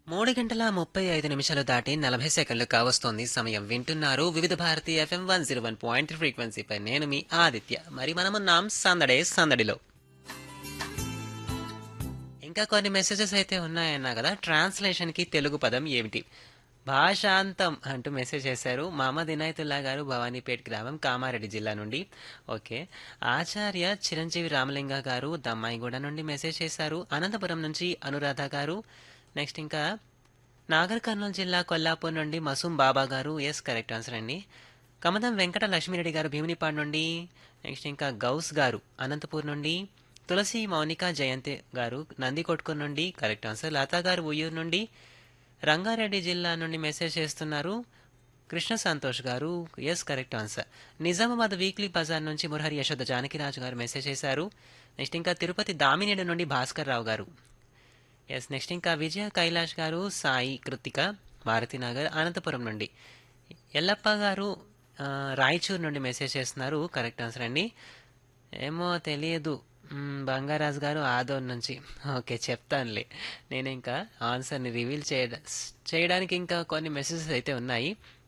మూడు గంటల ముప్పై ఐదు నిమిషాలు దాటి నలభై సెకండ్లు కావస్తోంది సమయం వింటున్నారు Vividh Bharati FM one zero one point ఫ్రీక్వెన్సీపై నేను మీ ఆదిత్య మరి మనమున్నాం సందడే సందడిలో ఇంకా కొన్ని మెసేజెస్ అయితే ఉన్నాయన్నా కదా ట్రాన్స్లేషన్కి తెలుగు పదం ఏమిటి భాషాంతం అంటూ మెసేజ్ చేశారు మహమ్మద్ ఇనాయతుల్లా గారు భవానీపేట్ గ్రామం కామారెడ్డి జిల్లా నుండి ఓకే ఆచార్య చిరంజీవి రామలింగ గారు దమ్మాయిగూడ నుండి మెసేజ్ చేశారు అనంతపురం నుంచి అనురాధ గారు నెక్స్ట్ ఇంకా నాగర్ కర్నూలు జిల్లా కొల్లాపూర్ నుండి మసూం బాబా గారు ఎస్ కరెక్ట్ ఆన్సర్ అండి కమదం వెంకట లక్ష్మీరెడ్డి గారు భీమినిపాడు నుండి నెక్స్ట్ ఇంకా గౌస్ గారు అనంతపూర్ నుండి తులసి మౌనిక జయంతి గారు నందికొట్కూరు నుండి కరెక్ట్ ఆన్సర్ లతా గారు ఉయ్యూరు నుండి రంగారెడ్డి జిల్లా నుండి మెసేజ్ చేస్తున్నారు Krishna Santosh garu yes correct answer Nizamabad weekly bazaar నుంచి మురహరి యశోద జానకిరాజు గారు మెసేజ్ చేశారు నెక్స్ట్ ఇంకా తిరుపతి దామినేడు నుండి భాస్కర్ రావు గారు ఎస్ నెక్స్ట్ ఇంకా విజయ కైలాష్ గారు సాయి కృతిక మారుతినగర్ అనంతపురం నుండి ఎల్లప్ప గారు ఆ, రాయచూర్ నుండి మెసేజ్ చేస్తున్నారు కరెక్ట్ ఆన్సర్ అండి ఏమో తెలియదు మ్మ్, బంగారాజు గారు ఆదోన్ నుంచి ఓకే చెప్తానులే నేను ఇంకా ఆన్సర్ని రివీల్ చేయ చేయడానికి ఇంకా కొన్ని మెసేజెస్ అయితే ఉన్నాయి